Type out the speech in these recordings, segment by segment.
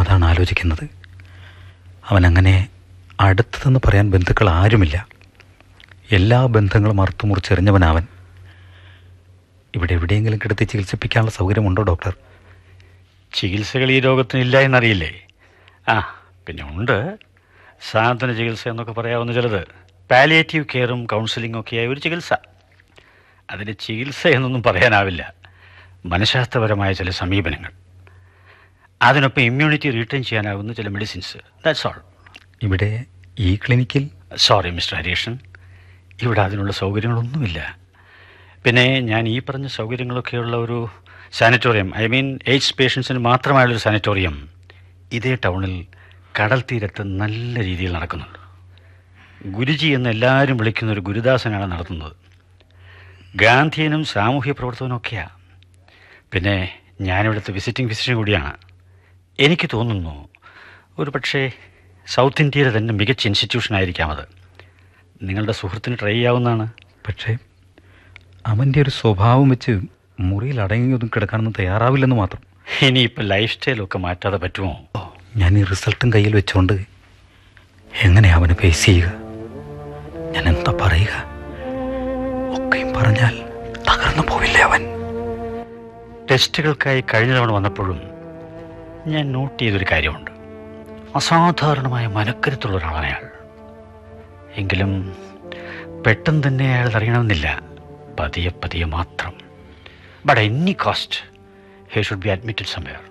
അതാണ് ആലോചിക്കുന്നത് അവൻ അങ്ങനെ അടുത്തതെന്ന് പറയാൻ ബന്ധുക്കൾ ആരുമില്ല എല്ലാ ബന്ധങ്ങളും അറുത്തു മുറിച്ചെറിഞ്ഞവനവൻ ഇവിടെ എവിടെയെങ്കിലും കിടത്തി ചികിത്സിപ്പിക്കാനുള്ള സൗകര്യമുണ്ടോ ഡോക്ടർ ചികിത്സകൾ ഈ രോഗത്തിനില്ല എന്നറിയില്ലേ ആ പിന്നെ ഉണ്ട് സാന്ത്വന ചികിത്സ എന്നൊക്കെ പറയാവുന്ന ചിലത് പാലിയേറ്റീവ് കെയറും കൗൺസിലിംഗും ഒക്കെയായ ഒരു ചികിത്സ അതിന് ചികിത്സ എന്നൊന്നും പറയാനാവില്ല മനഃശാസ്ത്രപരമായ ചില സമീപനങ്ങൾ അതിനൊപ്പം ഇമ്മ്യൂണിറ്റി റീറ്റെയിൻ ചെയ്യാനാകുന്ന ചില മെഡിസിൻസ് ദാറ്റ്സ് ഓൾ ഇവിടെ ഈ ക്ലിനിക്കിൽ സോറി മിസ്റ്റർ ഹരീഷൻ ഇവിടെ അതിനുള്ള സൗകര്യങ്ങളൊന്നുമില്ല പിന്നെ ഞാൻ ഈ പറഞ്ഞ സൗകര്യങ്ങളൊക്കെയുള്ള ഒരു സാനിറ്റോറിയം ഐ മീൻ എയ്ഡ്സ് പേഷ്യൻസിന് മാത്രമായുള്ളൊരു സാനിറ്റോറിയം ഇതേ ടൗണിൽ കടൽ തീരത്ത് നല്ല രീതിയിൽ നടക്കുന്നുണ്ട് ഗുരുജി എന്ന് എല്ലാവരും വിളിക്കുന്ന ഒരു ഗുരുദാസനാണ് നടത്തുന്നത് ഗാന്ധിയനും സാമൂഹ്യ പ്രവർത്തകനും ഒക്കെയാണ് പിന്നെ ഞാനിവിടുത്തെ വിസിറ്റിംഗ് ഫിസിഷ്യൻ കൂടിയാണ് എനിക്ക് തോന്നുന്നു ഒരു പക്ഷേ സൗത്ത് ഇന്ത്യയിലെ തന്നെ മികച്ച ഇൻസ്റ്റിറ്റ്യൂഷൻ ആയിരിക്കാം അത് നിങ്ങളുടെ സുഹൃത്തിന് ട്രൈ ചെയ്യാവുന്നതാണ് പക്ഷേ അവൻ്റെ ഒരു സ്വഭാവം വെച്ച് മുറിയിൽ അടങ്ങിയൊന്നും കിടക്കാനൊന്നും തയ്യാറാവില്ലെന്ന് മാത്രം ഇനിയിപ്പോൾ ലൈഫ് സ്റ്റൈലൊക്കെ മാറ്റാതെ പറ്റുമോ ഞാൻ ഈ റിസൾട്ടും കയ്യിൽ വെച്ചുകൊണ്ട് എങ്ങനെ അവനെ ഫേസ് ചെയ്യുക ഞാൻ എന്താ പറയുക ഒക്കെയും പറഞ്ഞാൽ തകർന്നു പോവില്ലേ അവൻ ടെസ്റ്റുകൾക്കായി കഴിഞ്ഞ തവണ വന്നപ്പോഴും ഞാൻ നോട്ട് ചെയ്തൊരു കാര്യമുണ്ട് അസാധാരണമായ മനക്കരുത്തുള്ള ഒരാളാണ് അയാൾ എങ്കിലും പെട്ടെന്ന് തന്നെ അയാൾ അറിയണമെന്നില്ല പതിയെ പതിയെ മാത്രം but any cost he should be admitted somewhere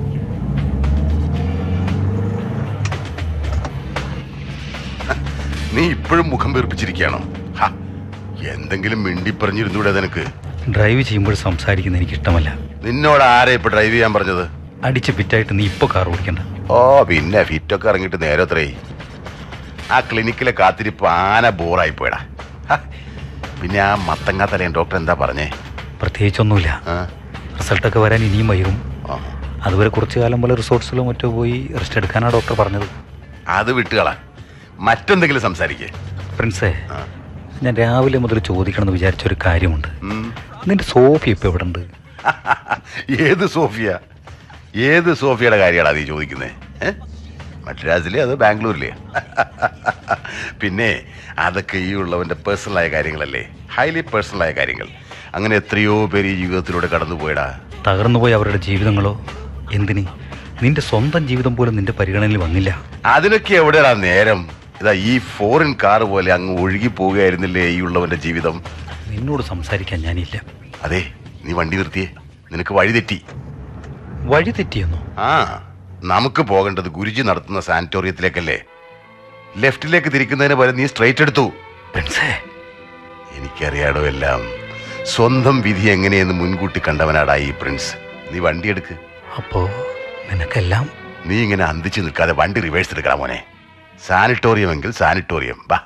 നീ ഇപ്പോഴും മുഖം വീർപ്പിച്ചിരിക്കുകയാണോ ഹ, എന്തെങ്കിലും മിണ്ടി പറഞ്ഞിരുന്നൂടെ നിനക്ക് ഡ്രൈവ് ചെയ്യുമ്പോൾ സംസാരിക്കുന്ന എനിക്ക് ഇഷ്ടമല്ല നിന്നോട് ആരെ ഇപ്പൊ ഡ്രൈവ് ചെയ്യാൻ പറഞ്ഞത് അടിച്ച് പിറ്റായിട്ട് നീ ഇപ്പോൾ കാർ ഓടിക്കണ്ട ഓ പിന്നെ ഫിറ്റൊക്കെ ഇറങ്ങിയിട്ട് നേരെ അത്രേ ആ ക്ലിനിക്കിലെ കാത്തിരിപ്പ് ആന ബോറായി പോയടാ ഹ, പിന്നെ ആ മത്തങ്ങാ തലയൻ ഡോക്ടർ എന്താ പറഞ്ഞേ പ്രത്യേകിച്ചൊന്നുമില്ല ആ, റിസൾട്ടൊക്കെ വരാൻ ഇനിയും വൈകും ആ. അതുവരെ കുറച്ച് കാലം പോലെ റിസോർട്സിലോ മറ്റോ പോയി റെസ്റ്റ് എടുക്കാനാണ് ഡോക്ടർ പറഞ്ഞത് അത് വിട്ടുകളാ മറ്റെന്തെങ്കിലും സംസാരിക്കേ പ്രിൻസേ ആ. ഞാൻ രാവിലെ മുതൽ ചോദിക്കണമെന്ന് വിചാരിച്ച ഒരു കാര്യമുണ്ട് ഉം. നിന്റെ സോഫി ഇപ്പൊ എവിടെ ഉണ്ട് ഏത് സോഫിയ ഏത് സോഫിയയുടെ കാര്യമാണ് നീ ചോദിക്കുന്നത് മദ്രാസിലെ അത് ബാംഗ്ലൂരിലെ പിന്നെ അതൊക്കെ ഈ ഉള്ളവന്റെ പേഴ്സണലായ കാര്യങ്ങളല്ലേ ഹൈലി പേഴ്സണലായ കാര്യങ്ങൾ അങ്ങനെ എത്രയോ പേര് ഈ ജീവിതത്തിലൂടെ കടന്നുപോയടാ തകർന്നുപോയ അവരുടെ ജീവിതങ്ങളോ എന്തിന് നിന്റെ സ്വന്തം ജീവിതം പോലും നിന്റെ പരിഗണനയിൽ വന്നില്ല അതിനൊക്കെ എവിടെയാടാ നേരം ഇതാ ഈ ഫോറിൻ കാർ പോലെ അങ്ങ് ഒഴുകി പോവുകയായിരുന്നില്ലേ ഈ ഉള്ളവന്റെ ജീവിതം നിന്നോട് സംസാരിക്കാൻ ഞാനില്ല അതെ നീ വണ്ടി നിർത്തിയേ നിനക്ക് വഴി തെറ്റി വഴി തെറ്റിയെന്നോ ആ നമുക്ക് പോകേണ്ടത് ഗുരുജി നടത്തുന്ന സാനിറ്റോറിയത്തിലേക്കല്ലേ ലെഫ്റ്റിലേക്ക് തിരിക്കുന്നതിന് പകരം നീ സ്ട്രൈറ്റ് എടുത്തു പ്രിൻസേ എനിക്കറിയാടോ എല്ലാം സ്വന്തം വിധി എങ്ങനെയെന്ന് മുൻകൂട്ടി കണ്ടവനാടാ ഈ പ്രിൻസ് നീ വണ്ടി എടുക്ക് അപ്പോ നിനക്കെല്ലാം നീ ഇങ്ങനെ അന്തിച്ച് നിൽക്കാതെ വണ്ടി റിവേഴ്സ് എടുക്കണം മോനെ സാനിറ്റോറിയം എങ്കിൽ സാനിറ്റോറിയം വാ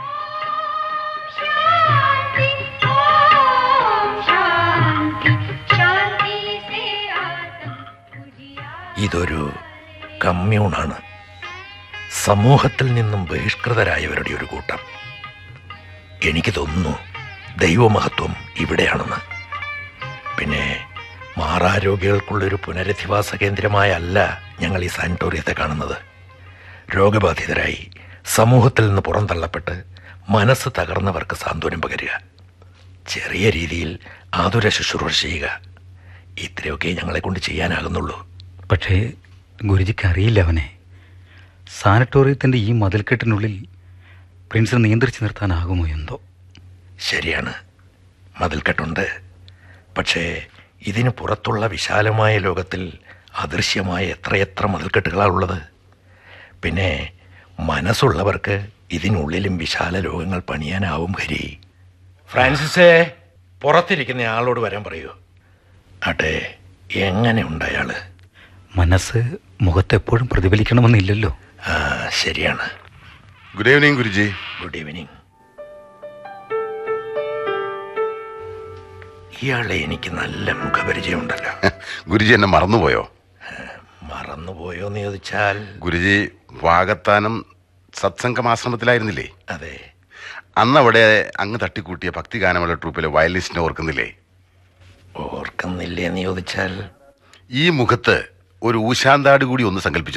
शांति शांति से आत्म उजियार ഇതൊരു കമ്മ്യൂണാണ് സമൂഹത്തിൽ നിന്നും ബഹിഷ്കൃതരായവരുടെ ഒരു കൂട്ടം എനിക്ക് തോന്നുന്നു ദൈവമഹത്വം ഇവിടെയാണെന്ന് പിന്നെ മാറാരോഗികൾക്കുള്ളൊരു പുനരധിവാസ കേന്ദ്രമായ അല്ല ഞങ്ങൾ ഈ സാനിറ്റോറിയത്തെ കാണുന്നത് രോഗബാധിതരായി സമൂഹത്തിൽ നിന്ന് പുറന്തള്ളപ്പെട്ട് മനസ്സ് തകർന്നവർക്ക് സാന്ത്വനം പകരുക ചെറിയ രീതിയിൽ ആതുര ശുശ്രൂഷ ചെയ്യുക ഇത്രയൊക്കെ ഞങ്ങളെ കൊണ്ട് ചെയ്യാനാകുന്നുള്ളൂ പക്ഷേ ഗുരുജിക്ക് അറിയില്ല അവനെ സാനിറ്റോറിയത്തിന്റെ ഈ മതിൽക്കെട്ടിനുള്ളിൽ പ്രിൻസിനെ നിയന്ത്രിച്ചു നിർത്താനാകുമോ എന്തോ ശരിയാണ് മതിൽക്കെട്ടുണ്ട് പക്ഷേ ഇതിന് പുറത്തുള്ള വിശാലമായ ലോകത്തിൽ അദൃശ്യമായ എത്രയെത്ര മതിൽക്കെട്ടുകളാണ് ഉള്ളത് പിന്നെ മനസ്സുള്ളവർക്ക് ഇതിനുള്ളിലും വിശാല ലോകങ്ങൾ പണിയാനാവും ഹരി ഫ്രാൻസിസേ പുറത്തിരിക്കുന്ന ആളോട് വരാൻ പറയൂ ആട്ടെ എങ്ങനെയുണ്ട് അയാള് മനസ്സ് മുഖത്തെപ്പോഴും പ്രതിഫലിക്കണമെന്നില്ലല്ലോ ആ ശരിയാണ് good evening Guruji good evening ഇയാളെ എനിക്ക് നല്ല മുഖപരിചയമുണ്ടല്ലോ ഗുരുജി എന്നെ മറന്നുപോയോ മറന്നുപോയോ എന്ന് ചോദിച്ചാൽ ഗുരുജി വാഗത്താനം സത്സംഗമാശ്രമത്തിലായിരുന്നില്ലേ അതെ അന്ന് അവിടെ അങ്ങ് തട്ടിക്കൂട്ടിയ ഭക്തിഗാനമുള്ള ട്രൂപ്പിലെ വയലിനിസ്റ്റിനെ ഓർക്കുന്നില്ലേ ഓർക്കുന്നില്ലേ എന്ന് ചോദിച്ചാൽ ഈ മുഖത്ത് ഒരു ഊശാന്താട് കൂടി ഒന്ന് സങ്കല്പിച്ചു